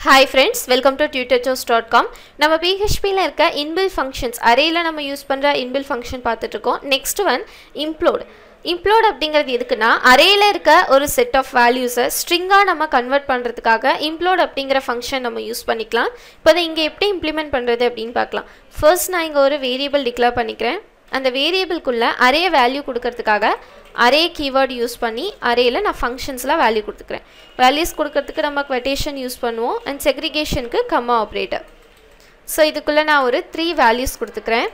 hi friends welcome to Tutor Joes dot com நம்ம பிஹெச்பியில் இருக்க இன்பில் ஃபங்க்ஷன்ஸ் அரேயில் நம்ம யூஸ் பண்ணுற இன்பில் ஃபங்க்ஷன் பார்த்துட்ருக்கோம் நெக்ஸ்ட் ஒன் இம்ப்ளோட் இம்ப்ளோட் அப்படிங்கிறது எதுக்குன்னா அரேயில் இருக்க ஒரு செட் ஆஃப் வேல்யூஸை ஸ்ட்ரிங்காக நம்ம கன்வெர்ட் பண்ணுறதுக்காக இம்ப்ளோட் அப்படிங்கிற ஃபங்க்ஷன் நம்ம யூஸ் பண்ணிக்கலாம் இப்போ அதை இங்கே எப்படி இம்ப்ளிமெண்ட் பண்ணுறது அப்படின்னு பார்க்கலாம் ஃபர்ஸ்ட் நான் இங்கே ஒரு வேரியபிள் டிக்ளேர் பண்ணிக்கிறேன் அந்த வேரியபிள்குள்ளே அரே வேல்யூ கொடுக்கறதுக்காக அரே கீவேர்டு யூஸ் பண்ணி அரேயில் நான் ஃபங்க்ஷன்ஸில் வேல்யூ கொடுத்துக்கிறேன் வேல்யூஸ் கொடுக்கறதுக்கு நம்ம quotation யூஸ் பண்ணுவோம் அண்ட் செக்ரிகேஷனுக்கு கம்மா ஆப்ரேட்டர் ஸோ இதுக்குள்ளே நான் ஒரு த்ரீ வேல்யூஸ் கொடுத்துக்கிறேன்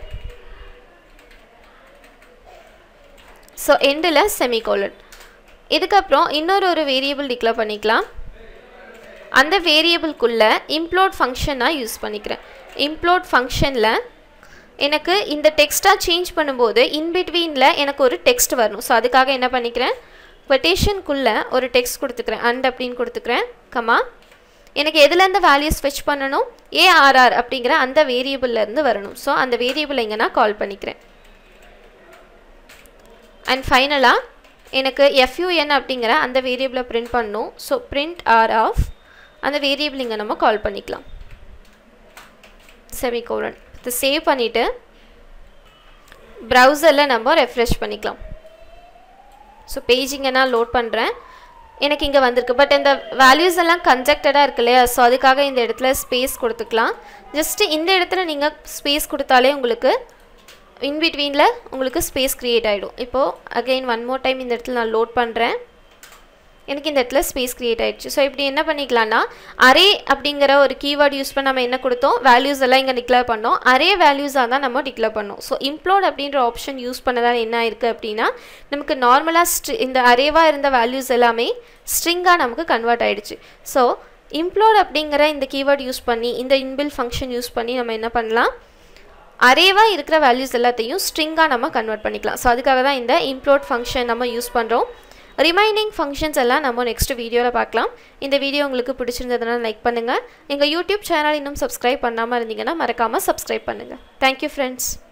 ஸோ எண்டில் செமிகோலன் இதுக்கப்புறம் இன்னொரு ஒரு வேரியபிள் டிக்ளேர் பண்ணிக்கலாம் அந்த வேரியபிள்குள்ளே இம்ப்ளோட் ஃபங்க்ஷன் நான் யூஸ் பண்ணிக்கிறேன் இம்ப்ளோட் ஃபங்க்ஷனில் எனக்கு இந்த டெக்ஸ்ட்டாக சேஞ்ச் பண்ணும்போது இன்பிட்வீனில் எனக்கு ஒரு டெக்ஸ்ட் வரணும் ஸோ அதுக்காக என்ன பண்ணிக்கிறேன் கொட்டேஷனுக்குள்ளே ஒரு டெக்ஸ்ட் கொடுத்துக்கிறேன் அண்ட் அப்படின்னு கொடுத்துக்கிறேன் கமா எனக்கு எதுலேருந்து வேல்யூஸ் ஃபெச் பண்ணணும் ஏஆர்ஆர் அப்படிங்கிற அந்த வேரியபிள்லேருந்து வரணும் ஸோ அந்த வேரியபிளை இங்கே நான் கால் பண்ணிக்கிறேன் அண்ட் ஃபைனலாக எனக்கு எஃப்யூஎன் அப்படிங்கிற அந்த வேரியபிளை பிரிண்ட் பண்ணணும் ஸோ பிரிண்ட் ஆர் ஆஃப் அந்த வேரியபிள் இங்கே நம்ம கால் பண்ணிக்கலாம் செமிகோலன் இதை சேவ் பண்ணிவிட்டு ப்ரௌசரில் நம்ம ரெஃப்ரெஷ் பண்ணிக்கலாம் ஸோ பேஜ் இங்கே நான் லோட் பண்ணுறேன் எனக்கு இங்கே வந்திருக்கு பட் இந்த வேல்யூஸ் எல்லாம் கன்ஜெக்டடாக இருக்கு இல்லையா ஸோ அதுக்காக இந்த இடத்துல ஸ்பேஸ் கொடுத்துக்கலாம் ஜஸ்ட்டு இந்த இடத்துல நீங்கள் ஸ்பேஸ் கொடுத்தாலே உங்களுக்கு இன்பிட்வீனில் உங்களுக்கு ஸ்பேஸ் க்ரியேட் ஆகிடும் இப்போது அகெயின் ஒன் மோர் டைம் இந்த இடத்துல நான் லோட் பண்ணுறேன் எனக்கு இந்த இடத்துல ஸ்பேஸ் க்ரியேட் ஆயிடுச்சு ஸோ இப்படி என்ன பண்ணிக்கலாம்னா அரே அப்படிங்கிற ஒரு கீவேர்டு யூஸ் பண்ணி நம்ம என்ன கொடுத்தோம் வேல்யூஸ் எல்லாம் இங்கே டிக்ளேர் பண்ணோம் அரே வேல்யூஸாக தான் நம்ம டிக்ளேர் பண்ணோம் ஸோ இம்ப்ளோட் அப்படின்ற ஆப்ஷன் யூஸ் பண்ணதால் என்ன ஆயிருக்கு அப்படின்னா நமக்கு நார்மலாக ஸ்ட்ரி இந்த அரேவாக இருந்த வேல்யூஸ் எல்லாமே ஸ்ட்ரிங்காக நமக்கு கன்வெர்ட் ஆயிடுச்சு ஸோ இம்ப்ளோட் அப்படிங்கிற இந்த கீவேர்டு யூஸ் பண்ணி இந்த இன்பில் ஃபங்க்ஷன் யூஸ் பண்ணி நம்ம என்ன பண்ணலாம் அரேவாக இருக்கிற வேல்யூஸ் எல்லாத்தையும் ஸ்ட்ரிங்காக நம்ம கன்வெர்ட் பண்ணிக்கலாம் ஸோ அதுக்காக தான் இந்த இம்ப்ளோட் ஃபங்க்ஷன் நம்ம யூஸ் பண்ணுறோம் ரிமைனிங் ஃபங்க்ஷன்ஸ் எல்லாம் நம்ம நெக்ஸ்ட் வீடியோவில் பார்க்கலாம் இந்த வீடியோ உங்களுக்கு பிடிச்சிருந்ததுனால லைக் பண்ணுங்கள் எங்கள் யூடியூப் சேனல் இன்னும் சப்ஸ்கிரைப் பண்ணாமல் இருந்தீங்கன்னா மறக்காமல் சப்ஸ்கிரைப் பண்ணுங்கள் தேங்க்யூ ஃப்ரெண்ட்ஸ்